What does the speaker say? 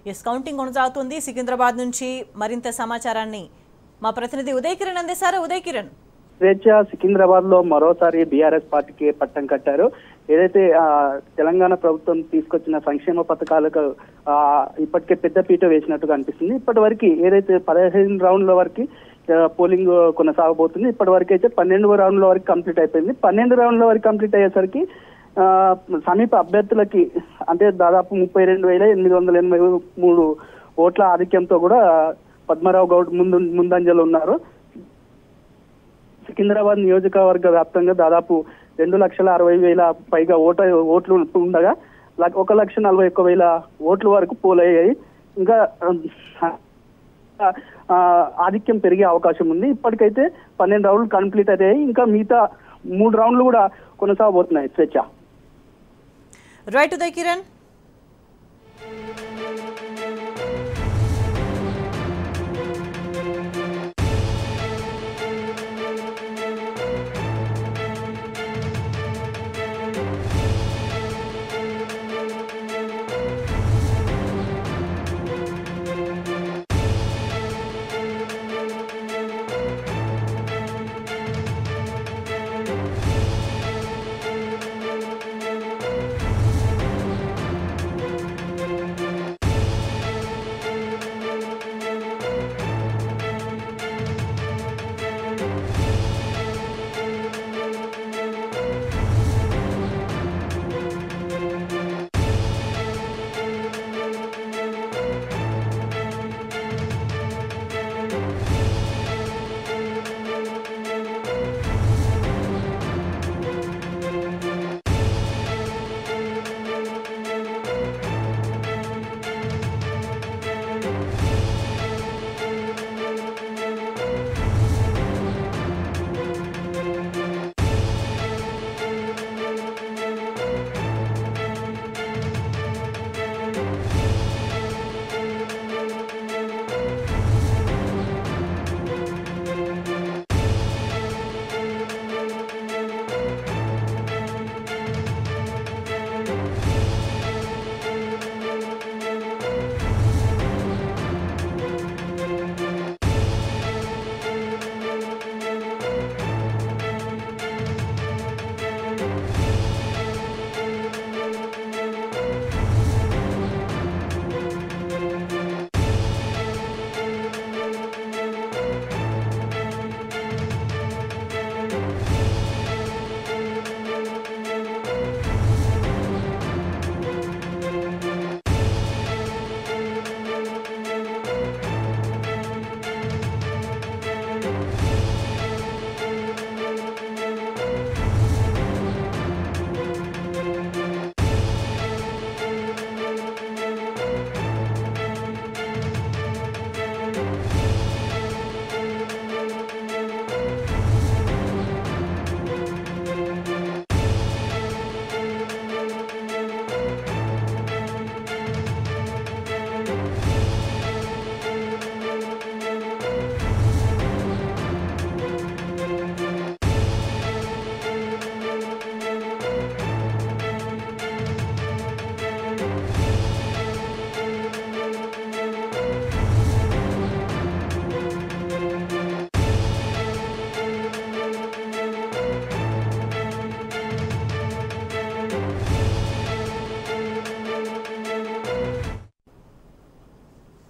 yes counting కొనసాగుతుంది సికింద్రాబాద్ నుంచి మరింత సమాచారాన్ని మా ప్రతినిధి ఉదయ్ కిరణ్ అందిస్తారు ఉదయ్ కిరణ్ స్వేచ్ఛ సికింద్రాబాద్ లో మరోసారి బీఆర్ఎస్ పార్టీకి పట్టం కట్టారు ఏదైతే ఆ, తెలంగాణ ప్రభుత్వం తీసుకొచ్చిన సంక్షేమ పథకాలకు ఆ, ఇప్పటికే పెద్ద పీట వేసినట్టుగా అనిపిస్తుంది ఇప్పటి వరకు ఏదైతే పదిహేను రౌండ్ల వరకు ఆ, పోలింగ్ కొనసాగబోతుంది ఇప్పటి వరకు అయితే పన్నెండు రౌండ్ల వరకు కంప్లీట్ అయిపోయింది పన్నెండు రౌండ్ల వరకు కంప్లీట్ అయ్యేసరికి ఆ, సమీప అభ్యర్థులకి అంటే దాదాపు ముప్పై రెండు వేల ఎనిమిది వందల ఎనభై మూడు ఓట్ల ఆధిక్యంతో కూడా పద్మరావు గౌడ్ ముందు ముందంజలో ఉన్నారు సికింద్రాబాద్ నియోజకవర్గ వ్యాప్తంగా దాదాపు రెండు లక్షల అరవై వేల పైగా ఓట ఓట్లు ఉండగా ల- ఒక లక్ష నలభై ఒక్క వేల ఓట్ల వరకు పోలయ్యాయి ఇంకా ఆ, ఆధిక్యం పెరిగే అవకాశం ఉంది ఇప్పటికైతే పన్నెండు రౌండ్లు కంప్లీట్ అయ్యాయి ఇంకా మిగతా మూడు రౌండ్లు కూడా కొనసాగబోతున్నాయి స్వేచ్ఛ రైట్ ఉదయ్ కిరణ్